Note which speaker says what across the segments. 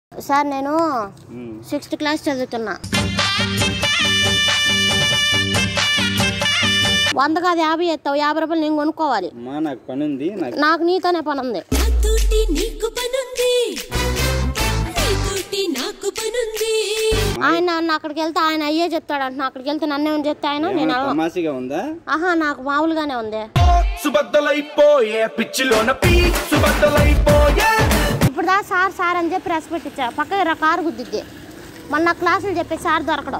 Speaker 1: Sir నేను
Speaker 2: um.
Speaker 1: Sixth class చదువుతున్నా వంద కాదు యాభై ఎత్తావు యాభై రూపాయలు నేను కొనుక్కోవాలి
Speaker 2: అమ్మా నాకు పని ఉంది నాకు
Speaker 1: నాకు నీతోనే పని ఉంది
Speaker 3: నాతోటి నీకు పనుంది నీతోటి నాకు పనుంది
Speaker 1: ఆయన నన్ను అక్కడికి వెళ్తే ఆయన అయ్యే చెప్తాడు అంటున్నా అక్కడికి వెళ్తే నన్నే ఏమని చెప్తే ఆయన నేను
Speaker 2: ఏమన్నా
Speaker 1: అలా-
Speaker 2: తమాషగా ఉందా
Speaker 1: ఆహా నాకు మామూలుగానే ఉంది
Speaker 4: సుబద్దలైపోయే పిచ్చిలోన పీ సుబద్దలైపోయే
Speaker 1: ఇప్పుడు దా సార్ సార్ అని చెప్పి రెస్పెక్ట్ ఇచ్చా పక్కకి రా కారు గుద్దిద్ది మన నా క్లాసులు చెప్పే సార్ దొరకడం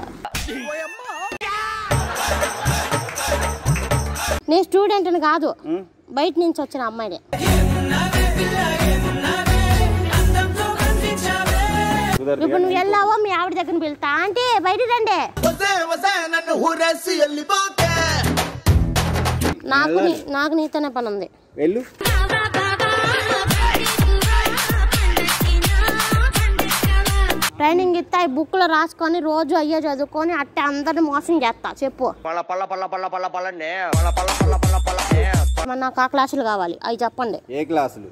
Speaker 1: నేను స్టూడెంట్ని కాదు
Speaker 2: ఉం?
Speaker 1: బయట నుంచి వచ్చిన అమ్మాయిని
Speaker 2: కుదరదు
Speaker 1: ఇప్పుడు నువ్వు వెళ్ళావో మీ ఆవిడ దగ్గర వెళ్తా అంటే బయట రండి
Speaker 4: వసే వసే నన్ను ఊరేసి వెళ్ళిపోకే
Speaker 1: నాకు నీ- నాకు నీతోనే పని ఉంది
Speaker 2: వెళ్ళు
Speaker 1: ట్రైనింగ్ ఇస్తే ఈ బుక్లో రాసుకొని రోజు అయ్యే చదువుకొని అట్టే అందరిని మోసం చేస్తా చెప్పు
Speaker 5: పళ్ళ పళ్ళ పళ్ళ పళ్ళ పళ్ళ పళ్ళనే పళ్ళ పళ్ళ పళ్ళ పళ్ళ పళ్ళనే
Speaker 1: మరి నాకు ఆ క్లాసులు కావాలి అవి చెప్పండి
Speaker 2: ఏ క్లాసులు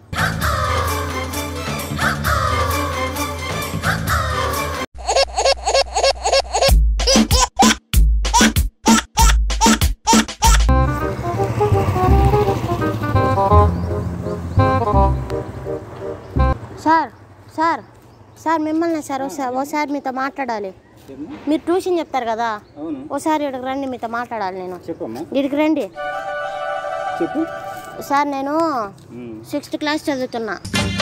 Speaker 1: సార్ సార్ సార్ మిమ్మల్ని సార్ ఒకసారి ఓసారి మీతో మాట్లాడాలి
Speaker 2: ఏమ్మా?
Speaker 1: మీరు ట్యూషన్ చెప్తారు కదా
Speaker 2: అవును
Speaker 1: ఓసారి ఇక్కడికి రండి మీతో మాట్లాడాలి నేను
Speaker 2: చెప్పమ్మా
Speaker 1: ఇక్కడికి రండి
Speaker 2: చెప్పు
Speaker 1: సార్ నేను
Speaker 2: ఉమ్.
Speaker 1: సిక్స్త్ క్లాస్ చదువుతున్నా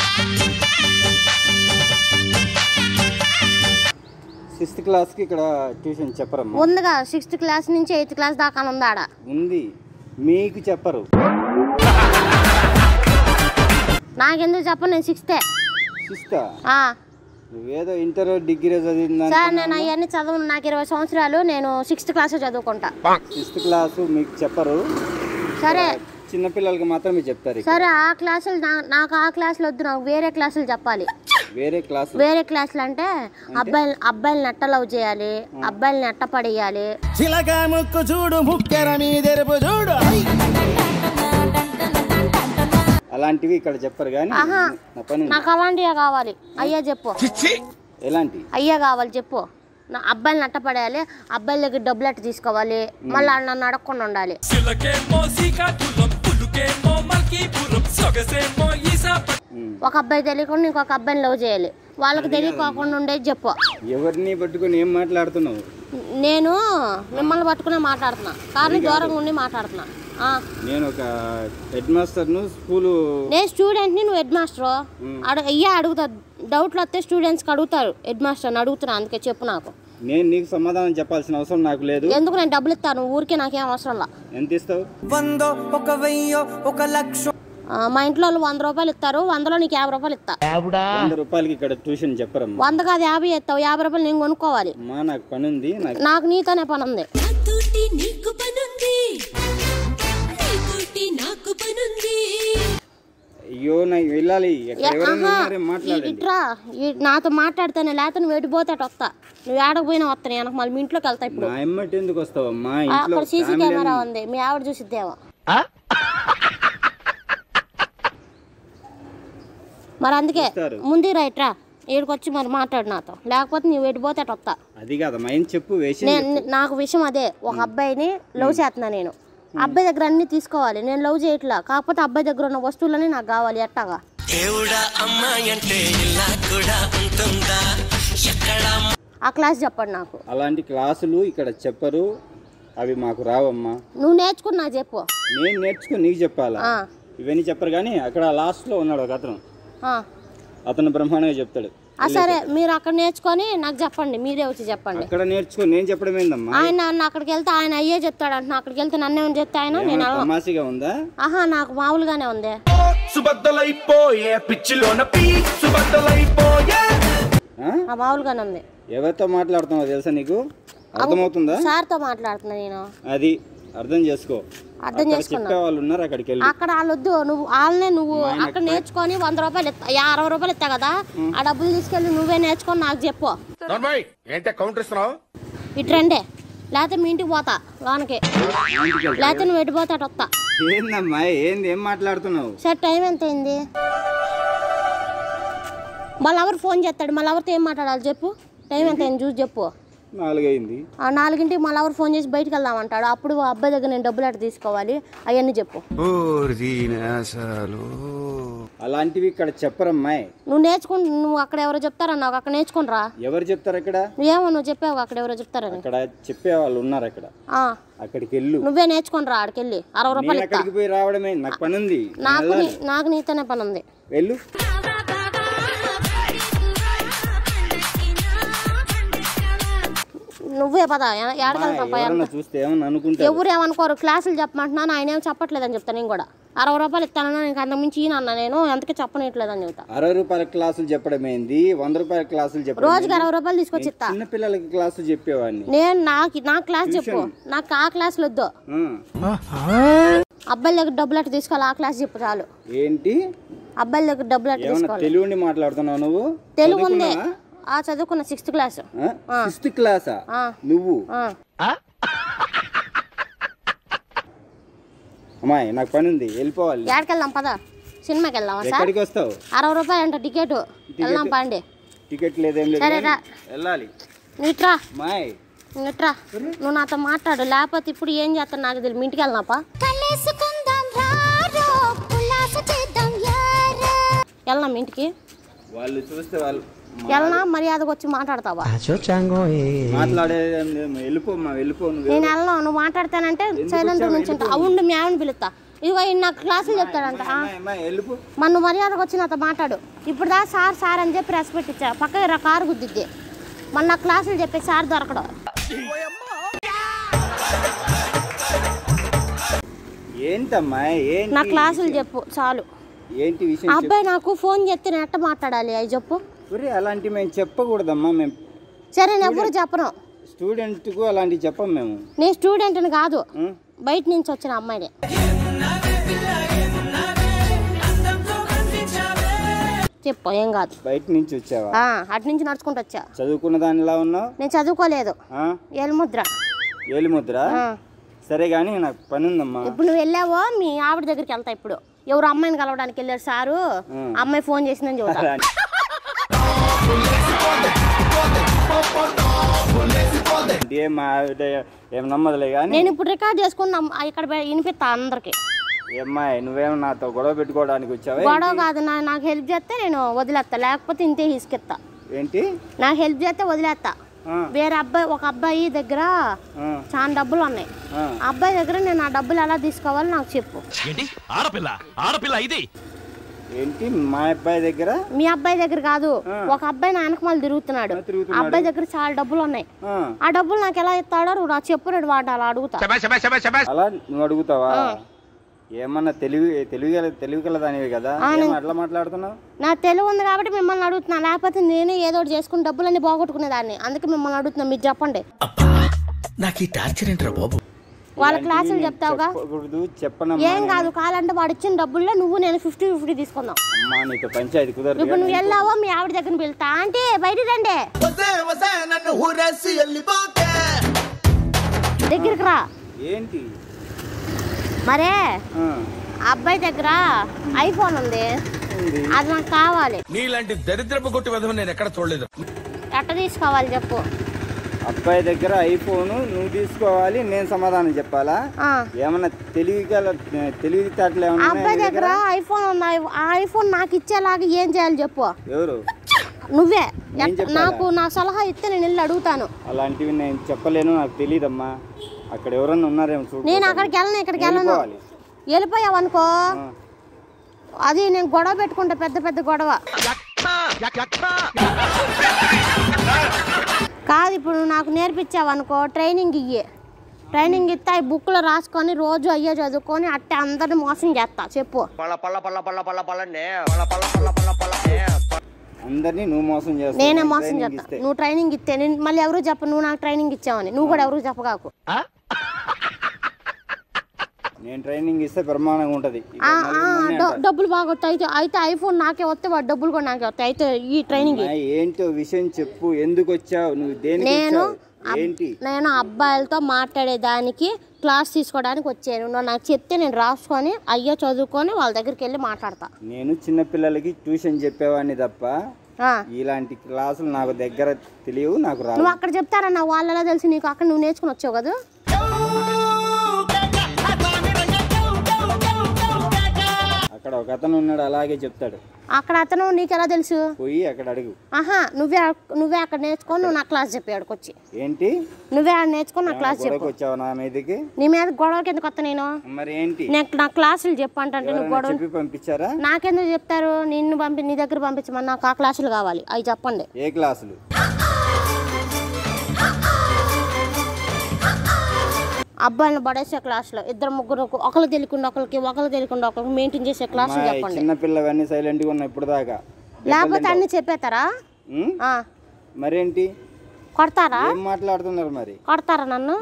Speaker 2: సిక్స్త్ క్లాస్కి ఇక్కడ ట్యూషన్ చెప్పరమ్మా
Speaker 1: ఉందిగా సిక్స్త్ క్లాస్ నుంచి ఎయిత్ క్లాస్ దాకా ఉంది ఆడ
Speaker 2: ఉంది మీకు చెప్పరు
Speaker 1: నాకెందుకు చెప్పను నేను సిక్స్తే
Speaker 2: సిక్స్తా
Speaker 1: ఆ.
Speaker 2: నువ్వేదో ఇంటర్ డిగ్రీ చదివిందా
Speaker 1: సార్ నేను అవన్నీ చదువును నాకు ఇరవై సంవత్సరాలు నేను సిక్స్త్ క్లాస్ చదువుకుంటా
Speaker 2: సిక్స్త్ క్లాసు మీకు చెప్పరు
Speaker 1: సరే
Speaker 2: చిన్నపిల్లలకి మాత్రమే చెప్తారు ఇక్కడ.
Speaker 1: సరే ఆ క్లాసులు నా- నాకు ఆ క్లాసులు వద్దు నాకు వేరే క్లాసులు చెప్పాలి
Speaker 2: వేరే క్లాసు
Speaker 1: వేరే క్లాసులు అంటే అబ్బాయిలు అబ్బాయిలు నెట్ట లవ్ చేయాలి అబ్బాయిలు నెట్ట పడేయాలి
Speaker 4: చిలక ముక్కు చూడు ముక్కెర మీదెరుపు చూడు
Speaker 2: అలాంటివి ఇక్కడ చెప్పరు కానీ
Speaker 1: ఆహా.
Speaker 2: నా పని ఉంది.
Speaker 1: నాకు అలాంటివే కావాలి అయ్యా చెప్పు
Speaker 2: ఎలాంటి
Speaker 1: అయ్యే కావాలి చెప్పు నా అబ్బాయిలు నట్ట పడేయాలి అబ్బాయిల దగ్గర డబ్బులు అట్ట తీసుకోవాలి మళ్ళీ ఆడు నన్ను అడగకుండా ఉండాలి
Speaker 6: సిలకేమో శ్రీకాకుళం పులుకేమో మల్కీపురం సొగసేమో ఈసాప
Speaker 2: ఉమ్.
Speaker 1: ఒక అబ్బాయి తెలియకుండా ఇంకొక అబ్బాయిని లవ్ చేయాలి వాళ్ళకి తెలియకోకుండా ఉండేది చెప్పు
Speaker 2: ఎవరిని పట్టుకొని ఏం మాట్లాడుతున్నావు
Speaker 1: నేను మిమ్మల్ని పట్టుకునే మాట్లాడుతున్నా కానీ దూరంగా ఉండి మాట్లాడుతున్నా ఆ.
Speaker 2: నేను ఒక హెడ్ మాస్టర్ను స్కూలు
Speaker 1: నేను స్టూడెంట్ని నువ్వు హెడ్ మాస్టర్ అడు అయ్యా అడుగుతా డౌట్లు వస్తే స్టూడెంట్స్కి అడుగుతారు హెడ్ మాస్టర్ని అడుగుతున్నా అందుకే చెప్పు నాకు
Speaker 2: నేను నీకు సమాధానం చెప్పాల్సిన అవసరం నాకు లేదు
Speaker 1: ఎందుకు నేను డబ్బులు ఇస్తాను ఊరికే నాకేం అవసరం లా
Speaker 2: ఎంత ఇస్తావు
Speaker 4: వందో ఒక వెయ్యో ఒక లక్ష
Speaker 1: ఆ, మా ఇంట్లో వాళ్ళు వంద రూపాయలు ఇస్తారు వందలో నీకు యాభై రూపాయలు ఇస్తా
Speaker 2: వంద రూపాయలకి ఇక్కడ ట్యూషన్ చెప్పరమ్మా
Speaker 1: వంద కాదు యాభై ఇస్తావు యాభై రూపాయలు నేను కొనుక్కోవాలి
Speaker 2: అమ్మా నాకు పని ఉంది నాకు
Speaker 1: నాకు నీతోనే పని ఉంది
Speaker 3: నాతోటి నీకు పనుంది నీతోటి నాకు పనుంది
Speaker 2: అయ్యో నాకు వెళ్ళాలి ఎక్కడ
Speaker 1: ఏ-
Speaker 2: ఎవరైనా
Speaker 1: ఆహా,
Speaker 2: ఉన్నారే
Speaker 1: ఈ-
Speaker 2: మాట్లాడండి
Speaker 1: ఇట్రా ఈ- నాతో మాట్లాడితేనే లేకపోతే నువ్వు ఎడిపోతాట వస్తా నువ్వు ఏడకపోయినా వస్తాను వెనక మళ్ళీ మీ ఇంట్లోకి వెళ్తా ఇప్పుడు
Speaker 2: నా ఎమ్మటి ఎందుకు వస్తావమ్మా
Speaker 1: ఆ,
Speaker 2: ఇంట్లో
Speaker 1: అక్కడ సీసీ
Speaker 2: family
Speaker 1: కెమెరా
Speaker 2: ఉంది.
Speaker 1: ఉంది మీ ఆవిడ చూసిద్దేమో మరి అందుకే
Speaker 2: ఇస్తారు.
Speaker 1: ముందు రైట్రా ఈడికి వచ్చి మరి మాట్లాడు నాతో లేకపోతే నువ్వు ఎడిపోతాట వస్తా
Speaker 2: అది కాదమ్మా ఏం చెప్పు వేసి
Speaker 1: నేను నాకు విషయం అదే ఒక అబ్బాయిని లవ్ చేస్తున్నా నేను అబ్బాయి దగ్గర అన్ని తీసుకోవాలి నేను లవ్ చేయట్లా కాకపోతే అబ్బాయి దగ్గర ఉన్న వస్తువులని నాకు కావాలి ఎట్టాగా
Speaker 4: దేవుడా అమ్మాయి అంటే ఇలా కూడా ఉంటుందా ఎక్కడ
Speaker 1: ఆ క్లాస్ చెప్పండి నాకు
Speaker 2: అలాంటి క్లాసులు ఇక్కడ చెప్పరు అవి మాకు రావమ్మా
Speaker 1: నువ్వు నేర్చుకున్నా చెప్పు
Speaker 2: నేను నేర్చుకుని నీకు చెప్పాలా
Speaker 1: ఆ,
Speaker 2: ఇవన్నీ చెప్పరు కానీ అక్కడ లాస్ట్లో ఉన్నాడు ఒక అతను
Speaker 1: ఆ.
Speaker 2: అతను బ్రహ్మాండంగా చెప్తాడు
Speaker 1: ఆ, సరే మీరు అక్కడ నేర్చుకొని నాకు చెప్పండి మీరే వచ్చి చెప్పండి
Speaker 2: అక్కడ నేర్చుకో నేను చెప్పడం ఏందమ్మా
Speaker 1: ఆయన నన్ను అక్కడికి వెళ్తే ఆయన అయ్యే చెప్తాడు అంటున్నా అక్కడికి వెళ్తే నన్నే ఏమని చెప్తే ఆయన నేను
Speaker 2: ఏమైనా
Speaker 1: అలా-
Speaker 2: తమాషగా ఉందా
Speaker 1: ఆహా నాకు మామూలుగానే ఉంది
Speaker 4: సుబద్దలైపోయే పిచ్చిలోన పీ సుబద్దలైపోయే
Speaker 2: ఆ?
Speaker 1: ఆ మామూలుగానే ఉంది
Speaker 2: ఎవరితో మాట్లాడుతున్నావు తెలుసా నీకు అర్థమవుతుందా
Speaker 1: సార్తో మాట్లాడుతున్నా నేను
Speaker 2: అది అర్థం చేసుకో
Speaker 1: అర్థం
Speaker 2: అక్కడ
Speaker 1: చేసుకున్నా
Speaker 2: చెప్పే వాళ్ళు ఉన్నారు అక్కడికి వెళ్ళి
Speaker 1: అక్కడ వాళ్ళొద్దు నువ్వు వాళ్ళనే నువ్వు అక్కడ నేర్చుకొని వంద రూపాయలు ఇస్తా యా, అరవై రూపాయలు ఇస్తా కదా ఆ డబ్బులు తీసుకెళ్ళి నువ్వే నేర్చుకొని నాకు చెప్పు
Speaker 5: ఏంటే కౌంటర్ ఇస్తున్నావు
Speaker 1: ఇటు రండి లేకపోతే మీ ఇంటికి పోతా లోనకి లేకపోతే నువ్వు ఎడిపోతాడు వస్తా
Speaker 2: ఏందమ్మా ఏంది ఏం మాట్లాడుతున్నావు
Speaker 1: సార్ టైం ఎంత అయింది మళ్ళీ ఎవరు ఫోన్ చేస్తాడు మళ్ళీ ఎవరితో ఏం మాట్లాడాలి చెప్పు టైం ఎంత అయింది చూసి చెప్పు
Speaker 2: నాలుగైంది
Speaker 1: ఆ నాలుగింటికి మళ్ళీ ఎవరు ఫోన్ చేసి బయటికి వెళ్దామంటాడు అప్పుడు ఆ అబ్బాయి దగ్గర నేను డబ్బులు ఎట్ట తీసుకోవాలి అవన్నీ చెప్పు
Speaker 2: అలాంటివి ఇక్కడ చెప్పరమ్మాయి
Speaker 1: నువ్వు నేర్చుకు నువ్వు అక్కడ ఎవరో చెప్తారన్నావు అక్కడ నేర్చుకుని రా
Speaker 2: ఎవరు చెప్తారు అక్కడ
Speaker 1: నువ్వేమో నువ్వు చెప్పావు అక్కడ ఎవరో చెప్తారని
Speaker 2: అక్కడ చెప్పే వాళ్ళు ఉన్నారు అక్కడ
Speaker 1: ఆ,
Speaker 2: అక్కడికి వెళ్ళు
Speaker 1: నువ్వే నేర్చుకుని రా ఆడికి వెళ్ళి అరవై రూపాయలు
Speaker 2: నేను
Speaker 1: ఇస్తా
Speaker 2: అక్కడికి పోయి రావడమే నాకు పని ఉంది నేను
Speaker 1: నాకు
Speaker 2: వెళ్ళాలి.
Speaker 1: నీ- నాకు నీతోనే పని ఉంది
Speaker 2: వెళ్ళు
Speaker 1: నువ్వే పద ఏడకెళ్తాం పై
Speaker 2: ఎవరన్నా చూస్తే ఏమన్నా అనుకుంటారు
Speaker 1: ఎవరు ఏమనుకోరు క్లాసులు చెప్పమంటున్నాను ఆయన ఏం చెప్పట్లేదని చెప్తాను నేను కూడా అరవై రూపాయలు ఇస్తానన్నా నీకు అంతకు మించి ఈయన నేను ఎంతకీ చెప్పనట్లేదని చెప్తా
Speaker 2: అరవై రూపాయల క్లాసులు చెప్పడం ఏంది వంద రూపాయల క్లాసులు చెప్పడం
Speaker 1: రోజుకి
Speaker 2: ఏంది?
Speaker 1: అరవై రూపాయలు తీసుకొచ్చి ఇస్తా
Speaker 2: చిన్న పిల్లలకి క్లాసులు చెప్పేవాడిని
Speaker 1: నేను నాకు నా క్లాస్ చెప్పు నాకు ఆ క్లాసులు వద్దు
Speaker 2: ఆ.
Speaker 1: అబ్బాయిల దగ్గర డబ్బులు అట్లా తీసుకోవాలి ఆ క్లాస్ చెప్పు చాలు
Speaker 2: ఏంటి
Speaker 1: అబ్బాయిల దగ్గర డబ్బులు అట్లా
Speaker 2: ఏమన్నా
Speaker 1: తీసుకోవాలి
Speaker 2: తెలుగుండి మాట్లాడుతున్నావు నువ్వు
Speaker 1: తెలుగు ఉంది ఆ చదువుకున్న సిక్స్త్ క్లాస్
Speaker 2: సిక్స్త్ క్లాసా
Speaker 1: ఆ.
Speaker 2: నువ్వు
Speaker 1: ఆ.
Speaker 2: అమ్మాయి నాకు పని ఉంది వెళ్ళిపోవాలి
Speaker 1: ఏడకి వెళ్దాం పద సినిమాకి వెళ్దామా సార్
Speaker 2: ఎక్కడికి వస్తావు
Speaker 1: అరవై రూపాయలు అంట టికెట్ వెళ్దాం పాండి
Speaker 2: టికెట్ లేదేం లేదు
Speaker 1: సరే రా.
Speaker 2: కానీ వెళ్ళాలి
Speaker 1: నీట్రా
Speaker 2: మాయ్
Speaker 1: నీట్రా నువ్వు నాతో మాట్లాడు లేకపోతే ఇప్పుడు ఏం చేస్తాను నాకు తెలియదు మీ ఇంటికి వెళ్దాపా వెళ్దాం మీ ఇంటికి
Speaker 2: వాళ్ళు చూస్తే వాళ్ళు
Speaker 1: వెళ్ళనా మర్యాదకు వచ్చి మాట్లాడతావా
Speaker 2: మాట్లాడే వెళ్ళిపో మా వెళ్ళిపో నువ్వు
Speaker 1: నేను వెళ్ళను నువ్వు మాట్లాడతానంటే సైలెంట్ నుంచి ఉంటా అవును మీ ఆవిడని పిలుస్తా ఇదిగో ఈయన నాకు క్లాసులు చెప్తాడంట ఆ,
Speaker 2: అమ్మాయి, అమ్మాయి, వెళ్ళిపో
Speaker 1: మన నువ్వు మర్యాదకు వచ్చి నాతో మాట్లాడు ఇప్పుడు దా సార్ సార్ అని చెప్పి రెస్పెక్ట్ ఇచ్చా పక్కకి రా కారు గుద్దిద్ది మన నాకు క్లాసులు చెప్పే సార్ దొరకడు
Speaker 2: ఏంటమ్మా ఏంటి
Speaker 1: నా క్లాసులు చెప్పు చాలు
Speaker 2: ఏంటి
Speaker 1: ఆ
Speaker 2: విషయం చెప్పు.
Speaker 1: అబ్బాయి నాకు ఫోన్ చేస్తే నేను ఎట్ట మాట్లాడాలి అవి చెప్పు
Speaker 2: ఒరే అలాంటి మేము చెప్పకూడదమ్మా మేము
Speaker 1: సరే నేను ఎవ్వరు చెప్పను
Speaker 2: స్టూడెంట్కు అలాంటివి చెప్పం మేము
Speaker 1: నేను స్టూడెంట్ని కాదు
Speaker 2: ఉం?
Speaker 1: బయట నుంచి వచ్చిన అమ్మాయిని చెప్పు ఏం కాదు
Speaker 2: బయట నుంచి వచ్చావా
Speaker 1: ఆ, అటు నుంచి నడుచుకుంటూ వచ్చా
Speaker 2: చదువుకున్న దానిలా ఉన్నావు
Speaker 1: నేను చదువుకోలేదు
Speaker 2: ఆ?
Speaker 1: ఎల్ముద్ర
Speaker 2: ఏలిముద్ర
Speaker 1: ఆ.
Speaker 2: సరే కానీ నాకు పని ఉందమ్మా
Speaker 1: ఇప్పుడు నువ్వు వెళ్ళావో మీ ఆవిడ దగ్గరికి వెళ్తా ఇప్పుడు ఎవరు అమ్మాయిని కలవడానికి వెళ్ళారు సారు అమ్మాయి ఫోన్ చేసిందని చెబుతా
Speaker 2: ఏం మా ఆవిడ ఏం నమ్మదులే కానీ
Speaker 1: నేను ఇప్పుడు రికార్డ్ చేసుకుని నమ్- ఇక్కడ పె- వినిపిస్తా అందరికి
Speaker 2: ఏమ్మాయి నువ్వేమో నాతో గొడవ పెట్టుకోవడానికి వచ్చావా
Speaker 1: గొడవ కాదు నా నాకు హెల్ప్ చేస్తే నేను వదిలేస్తా లేకపోతే ఇంతే హిస్కెత్తా
Speaker 2: ఏంటి
Speaker 1: నాకు హెల్ప్ చేస్తే వదిలేస్తా
Speaker 2: ఆ,
Speaker 1: వేరే అబ్బాయి ఒక అబ్బాయి దగ్గర
Speaker 2: ఆ,
Speaker 1: చాలా డబ్బులు ఉన్నాయి
Speaker 2: ఆ.
Speaker 1: ఆ అబ్బాయి దగ్గర నేను ఆ డబ్బులు ఎలా తీసుకోవాలో నాకు చెప్పు
Speaker 7: ఏంటి ఆడపిల్ల ఆడపిల్ల ఇది
Speaker 2: ఏంటి మా అబ్బాయి దగ్గర
Speaker 1: మీ అబ్బాయి దగ్గర కాదు ఒక అబ్బాయి నా వెనక మళ్ళీ తిరుగుతున్నాడు
Speaker 2: ఆ, తిరుగుతున్నాడు.
Speaker 1: ఆ అబ్బాయి దగ్గర చాలా డబ్బులు ఉన్నాయి
Speaker 2: ఆ,
Speaker 1: ఆ డబ్బులు నాకు ఎలా ఇస్తాడో నువ్వు నాకు చెప్పు నేను వాడు అలా అడుగుతా
Speaker 2: అలా నువ్వు అడుగుతావా ఏమన్నా తెలివి తెలివి తెలివి కలదానివి కదా ఏం అట్లా మాట్లాడుతున్నావు
Speaker 1: నా తెలివి ఉంది కాబట్టి మిమ్మల్ని అడుగుతున్నా లేకపోతే నేనే ఏదో ఒకటి చేసుకుని డబ్బులన్నీ పోగొట్టుకునేదాన్ని అందుకే మిమ్మల్ని అడుగుతున్నా మీరు చెప్పండి
Speaker 7: నాకు ఈ టార్చర్ ఏంట్రా బాబు
Speaker 1: వాళ్ళ క్లాసులు చెప్తావుగా
Speaker 2: చెప్పకూడదు చెప్పనమ్మా
Speaker 1: ఏం కాదు కావాలంటే వాడు ఇచ్చిన డబ్బుల్లో నువ్వు నేను ఫిఫ్టీ ఫిఫ్టీ తీసుకుందాం
Speaker 2: అమ్మా నీతో పంచాయతీ కుదరదు
Speaker 1: ఇప్పుడు నువ్వు వెళ్ళావో మీ ఆవిడ దగ్గర వెళ్తా అంటే బయటికి రండి దగ్గరికి రా
Speaker 2: ఏంటి
Speaker 1: మరే
Speaker 2: ఆ,
Speaker 1: ఆ అబ్బాయి దగ్గర ఐఫోన్ ఉంది
Speaker 2: ఉంది.
Speaker 1: అది నాకు కావాలి
Speaker 7: నీలాంటి దరిద్రపు కొట్టి విధం నేను ఎక్కడ చూడలేదు
Speaker 1: ఎట్ట తీసుకోవాలి చెప్పు
Speaker 2: అబ్బాయి దగ్గర ఐఫోన్ నువ్వు తీసుకోవాలి నేను సమాధానం చెప్పాలా
Speaker 1: ఆ.
Speaker 2: ఏమన్నా తెలివి గల తెలివితేటలు
Speaker 1: ఆ
Speaker 2: ఏమన్నా ఉన్నాయా
Speaker 1: అబ్బాయి
Speaker 2: నీ
Speaker 1: దగ్గర ఐఫోన్ ఉంది ఆ ఐఫోన్ నాకు ఇచ్చేలాగా ఏం చేయాలి చెప్పు
Speaker 2: ఎవరు
Speaker 1: నువ్వే
Speaker 2: నేను
Speaker 1: ఎట్ట-
Speaker 2: చెప్పాలా?
Speaker 1: నాకు నా సలహా ఇస్తే నేను వెళ్ళి అడుగుతాను
Speaker 2: అలాంటివి నేను చెప్పలేను నాకు తెలియదమ్మా అక్కడ ఎవరన్నా ఉన్నారేమో చూడు
Speaker 1: నేను అక్కడికి వెళ్ళను ఇక్కడికి వెళ్ళను
Speaker 2: వెళ్ళిపోవాలి.
Speaker 1: వెళ్ళిపోయావు అనుకో
Speaker 2: ఆ.
Speaker 1: అది నేను గొడవ పెట్టుకుంటా పెద్ద పెద్ద గొడవ కాదు ఇప్పుడు నువ్వు నాకు నేర్పించావు అనుకో ట్రైనింగ్ ఇయ్యే ట్రైనింగ్ ఇస్తే అవి బుక్లో రాసుకొని రోజు అయ్యే చదువుకొని అట్టే అందరిని మోసం చేస్తా చెప్పు
Speaker 5: పల్ల పల్ల పల్ల పల్ల పల్ల పల్లనే పల్ల పల్ల పల్ల పల్ల పల్లనే
Speaker 2: అందరినీ నువ్వు మోసం చేస్తావు
Speaker 1: నేనే
Speaker 2: నేను
Speaker 1: మోసం
Speaker 2: training
Speaker 1: చేస్తా
Speaker 2: ఇస్తే.
Speaker 1: నువ్వు ట్రైనింగ్ ఇస్తే నేను మళ్ళీ ఎవరు చెప్ప నువ్వు నాకు ట్రైనింగ్ ఇచ్చావని నువ్వు కూడా ఎవరు చెప్పగాకు
Speaker 2: నేను ట్రైనింగ్ ఇస్తే ప్రమాణంగా ఉంటది ఇక
Speaker 1: ఆ,
Speaker 2: నలుగురు
Speaker 1: ఆ,
Speaker 2: మంది
Speaker 1: డ-
Speaker 2: అంటారు.
Speaker 1: డబ్బులు బాగా వస్తాయి అయితే అయితే ఐఫోన్ నాకే వస్తే వాడు డబ్బులు కూడా నాకే వస్తాయి అయితే ఈ ట్రైనింగ్
Speaker 2: అమ్మాయి, ఏంటో విషయం చెప్పు ఎందుకు వచ్చావు నువ్వు దేనికి
Speaker 1: నేను
Speaker 2: వచ్చావు
Speaker 1: అబ్-
Speaker 2: ఏంటి
Speaker 1: నేను అబ్బాయిలతో మాట్లాడేదానికి క్లాస్ తీసుకోవడానికి వచ్చాను నువ్వు నాకు చెప్తే నేను రాసుకొని అయ్యో చదువుకొని వాళ్ళ దగ్గరికి వెళ్ళి మాట్లాడతా
Speaker 2: నేను చిన్న పిల్లలకి ట్యూషన్ చెప్పేవాడిని తప్ప
Speaker 1: ఆ.
Speaker 2: ఇలాంటి క్లాసులు నాకు దగ్గర తెలియవు నాకు రావు
Speaker 1: నువ్వు అక్కడ చెప్తారన్న వాళ్ళలా తెలిసి నీకు అక్కడ నువ్వు నేర్చుకుని వచ్చావు కదా
Speaker 2: అక్కడ ఒక అతను ఉన్నాడు అలాగే చెప్తాడు
Speaker 1: అక్కడ అతను నీకు ఎలా తెలుసు
Speaker 2: పోయి అక్కడ అడుగు
Speaker 1: ఆహా నువ్వే నువ్వే అక్కడ నేర్చుకొని నువ్వు నా క్లాస్ చెప్పి ఆడికొచ్చి
Speaker 2: ఏంటి
Speaker 1: నువ్వే ఆడ నేర్చుకొని నా క్లాస్
Speaker 2: గొడవకు
Speaker 1: చెప్పు
Speaker 2: వచ్చావు నా మీదకి
Speaker 1: నీ మీద గొడవకి ఎందుకు వస్తా నేను
Speaker 2: మరి ఏంటి
Speaker 1: నేను నా క్లాసులు చెప్పు అంటే నువ్వు
Speaker 2: ఎవరైనా
Speaker 1: గొడవ
Speaker 2: చెప్పి పంపించారా
Speaker 1: నాకెందుకు చెప్తారు నిన్ను పంపి నీ దగ్గర పంపించమని నాకు ఆ క్లాసులు కావాలి అవి చెప్పండి
Speaker 2: ఏ క్లాసులు
Speaker 1: అబ్బాయిని పడేసే క్లాసులో ఇద్దరు ముగ్గురు ఒకరు తెలియకుండా ఒకరికి ఒకరు తెలియకుండా ఒకరికి మెయింటైన్ చేసే క్లాసులు
Speaker 2: అమ్మాయి,
Speaker 1: చెప్పండి
Speaker 2: చిన్న పిల్లవన్నీ సైలెంట్గా ఉన్నాయి ఇప్పుడు దాకా
Speaker 1: లేకపోతే అన్ని చెప్పేస్తారా
Speaker 2: ఉం?
Speaker 1: ఆ,
Speaker 2: మరేంటి
Speaker 1: కొడతారా
Speaker 2: ఏం మాట్లాడుతున్నారు మరి
Speaker 1: కొడతారా నన్ను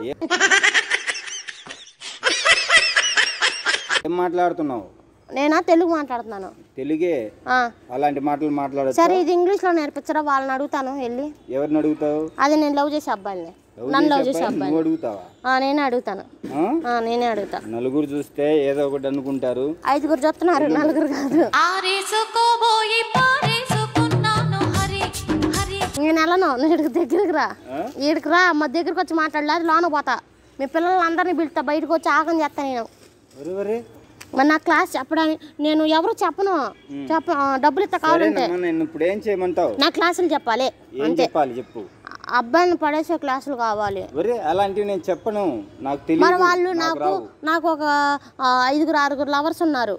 Speaker 2: ఏం మాట్లాడుతున్నావు
Speaker 1: నేనా తెలుగు మాట్లాడుతున్నాను
Speaker 2: తెలుగే
Speaker 1: ఆ,
Speaker 2: అలాంటి మాటలు మాట్లాడచ్చు
Speaker 1: సరే ఇది ఇంగ్లీష్లో నేర్పించరా వాళ్ళని అడుగుతాను వెళ్ళి
Speaker 2: ఎవరిని అడుగుతావు
Speaker 1: అది నేను లవ్ చేసే అబ్బాయిని
Speaker 2: లవ్
Speaker 1: నన్ను లవ్
Speaker 2: చేసే
Speaker 1: చేసే
Speaker 2: అబ్బాయిని
Speaker 1: అబ్బాయిని
Speaker 2: నువ్వు అడుగుతావా
Speaker 1: ఆ, నేనే అడుగుతాను
Speaker 2: ఆ?
Speaker 1: ఆ, నేనే అడుగుతా
Speaker 2: నలుగురు చూస్తే ఏదో ఒకటి అనుకుంటారు
Speaker 1: ఐదుగురు చెప్తున్నారు నలుగురు కాదు
Speaker 3: ఆరేసుకోబోయి పారేసుకున్నాను హరి హరి
Speaker 1: నేను వెళ్ళను నువ్వు ఇక్కడికి దగ్గరికి రా ఇక్కడికి రా మా దగ్గరికి వచ్చి మాట్లాడలేదు లోన పోతా మీ పిల్లలందరినీ పిలుస్తా బయటకు వచ్చి ఆగం చేస్తా నేను
Speaker 2: ఒరే ఒరే
Speaker 1: మరి నా క్లాస్ చెప్పడానికి నేను ఎవరు చెప్పను చెప్ప ఆ, డబ్బులు ఇస్తా కావాలంటే
Speaker 2: సరేనమ్మా నేను ఇప్పుడు ఏం చేయమంటావు
Speaker 1: నా క్లాసులు చెప్పాలి
Speaker 2: ఏం చెప్పాలి చెప్పు
Speaker 1: ఆ అబ్బాయిని పడేసే క్లాసులు కావాలి
Speaker 2: ఒరే అలాంటివి నేను చెప్పను నాకు
Speaker 1: మరి
Speaker 2: తెలియదు
Speaker 1: వాళ్ళు
Speaker 2: నాకు
Speaker 1: నాకు
Speaker 2: రావు
Speaker 1: నాకు ఒక ఆ, ఐదుగురు ఆరుగురు లవర్స్ ఉన్నారు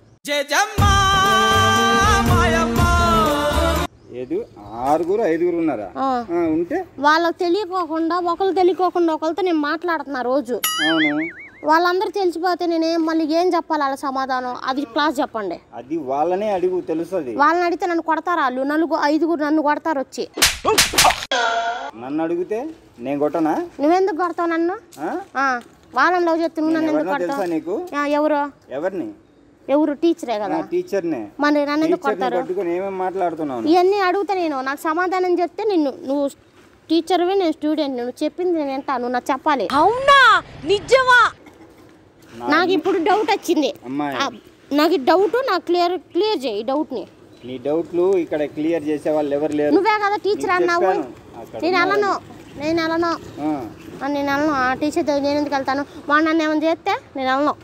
Speaker 2: ఏది ఆరుగురు ఐదుగురు ఉన్నారా
Speaker 1: ఆ.
Speaker 2: ఆ, ఉంటే
Speaker 1: వాళ్ళకి తెలియకోకుండా ఒకరు తెలియకోకుండా ఒకరితో నేను మాట్లాడుతున్నా రోజు
Speaker 2: అవును
Speaker 1: వాళ్ళందరూ తెలిసిపోతే నేనేం మళ్ళీ ఏం చెప్పాలి వాళ్ళ సమాధానం అది క్లాస్ చెప్పండి
Speaker 2: అది వాళ్ళనే అడుగు తెలుస్తుంది
Speaker 1: వాళ్ళని అడిగితే నన్ను కొడతారు వాళ్ళు నలుగురు ఐదుగురు నన్ను కొడతారు వచ్చి
Speaker 2: నన్ను అడిగితే నేను కొట్టనా
Speaker 1: నువ్వెందుకు కొడతావు నన్ను
Speaker 2: ఆ?
Speaker 1: ఆ, వాళ్ళని లవ్ చేస్తే నువ్వు
Speaker 2: నేను
Speaker 1: నన్ను ఎందుకు
Speaker 2: ఎవరినో తెలుసా
Speaker 1: కొడతావు
Speaker 2: నీకు
Speaker 1: ఆ, ఎవరు
Speaker 2: ఎవరిని
Speaker 1: ఎవరు టీచరే కదా
Speaker 2: నా టీచర్నే
Speaker 1: మరి నన్ను ఎందుకు
Speaker 2: టీచర్ని
Speaker 1: కొడతారు
Speaker 2: పట్టుకొని ఏమేమి మాట్లాడుతున్నావు
Speaker 1: ఇవన్నీ అడుగుతా నేను నాకు సమాధానం చెప్తే నిన్ను నువ్వు టీచర్వి నేను స్టూడెంట్ నువ్వు చెప్పింది నేను వింటా నువ్వు నాకు చెప్పాలి
Speaker 3: అవునా నిజమా
Speaker 1: నాకు ఇప్పుడు డౌట్ వచ్చింది
Speaker 2: అమ్మాయి
Speaker 1: ఆ, నాకు ఈ డౌట్ నాకు క్లియర్ క్లియర్ చేయి ఈ డౌట్ని
Speaker 2: నీ డౌట్లు ఇక్కడ క్లియర్ చేసే వాళ్ళు ఎవరు లేరు
Speaker 1: నువ్వే కదా టీచర్
Speaker 2: నీకు
Speaker 1: అన్నావు
Speaker 2: చెప్పాను. అక్కడ
Speaker 1: నేను వెళ్ళను నేను వెళ్ళను
Speaker 2: ఆ,
Speaker 1: ఆ, నేను వెళ్ళను ఆ టీచర్ దగ్గర నేను ఎందుకు వెళ్తాను వాడు నన్ను ఏమైనా చేస్తే నేను వెళ్ళను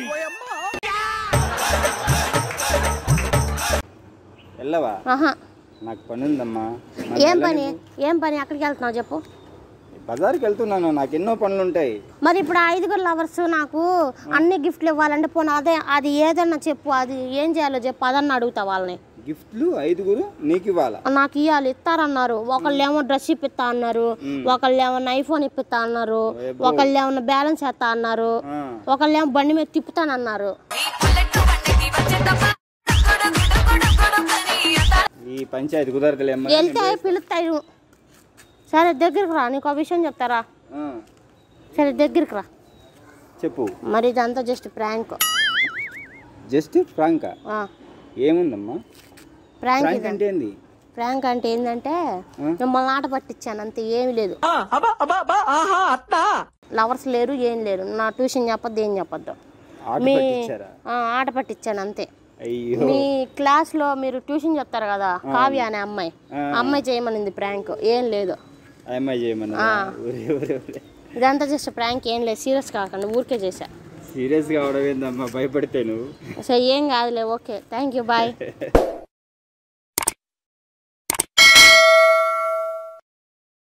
Speaker 2: వెళ్ళవా
Speaker 1: ఆహా
Speaker 2: నాకు పని ఉందమ్మా నాకు
Speaker 1: ఏం పని
Speaker 2: వెళ్ళనీకు.
Speaker 1: ఏం పని అక్కడికి వెళ్తున్నావు చెప్పు
Speaker 2: బజార్కి వెళ్తున్నాను నాకు ఎన్నో పనులు ఉంటాయి
Speaker 1: మరి ఇప్పుడు ఆ ఐదుగురు లవర్స్ నాకు అన్ని గిఫ్ట్లు ఇవ్వాలంటే పోనీ అదే అది ఏదన్నా చెప్పు అది ఏం చేయాలో చెప్పు అదన్నా అడుగుతా వాళ్ళని
Speaker 2: గిఫ్ట్లు ఐదుగురు నీకు ఇవ్వాలా
Speaker 1: నాకు ఇవ్వాలి ఇస్తారన్నారు ఒకళ్ళు ఏమో డ్రెస్ ఇప్పిస్తా అన్నారు ఒకళ్ళు ఏమో ఐఫోన్ ఇప్పిస్తా అన్నారు ఒకళ్ళు ఏమో బ్యాలెన్స్ వేస్తా అన్నారు
Speaker 2: ఆ,
Speaker 1: ఒకళ్ళు ఏమో బండి మీద తిప్పుతానన్నారు
Speaker 2: ఈ పంచాయతీ కుదరదులేమ్మా
Speaker 1: వెళ్తే పిలుస్తాయి సరే దగ్గరికి రా నీకు ఒక విషయం చెప్తారా
Speaker 2: ఆ,
Speaker 1: సరే దగ్గరికి రా
Speaker 2: చెప్పు
Speaker 1: మరి ఇదంతా జస్ట్ ప్రాంక్
Speaker 2: జస్ట్ ఫ్రాంకా ఏముందమ్మా
Speaker 1: ప్రాంక్
Speaker 2: ఫ్రాంక్ అంటే ఏంది
Speaker 1: ప్రాంక్ అంటే ఏంటంటే మిమ్మల్ని ఆట పట్టించాను అంతే ఏమీ లేదు లవర్స్ లేరు ఏం లేరు నా ట్యూషన్ చెప్పొద్దు ఏం చెప్పొద్దు
Speaker 2: ఆట
Speaker 1: మీ
Speaker 2: పట్టించారా
Speaker 1: ఆ, ఆట పట్టించాను అంతే
Speaker 2: అయ్యో
Speaker 1: మీ క్లాస్లో మీరు ట్యూషన్ చెప్తారు కదా కావ్య అనే అమ్మాయి
Speaker 2: ఆ.
Speaker 1: ఆ అమ్మాయి చేయమనింది ప్రాంక్ ఏం లేదు
Speaker 2: ఆ అమ్మాయి చేయమన్నా ఒరే ఒరే ఒరే
Speaker 1: ఇదంతా జస్ట్ ప్రాంక్ ఏం లేదు సీరియస్ కాకండి ఊరికే చేశా
Speaker 2: సీరియస్గా అవడం ఏందమ్మా భయపడితే నువ్వు
Speaker 1: సో ఏం కాదులే ఓకే థ్యాంక్ యూ బాయ్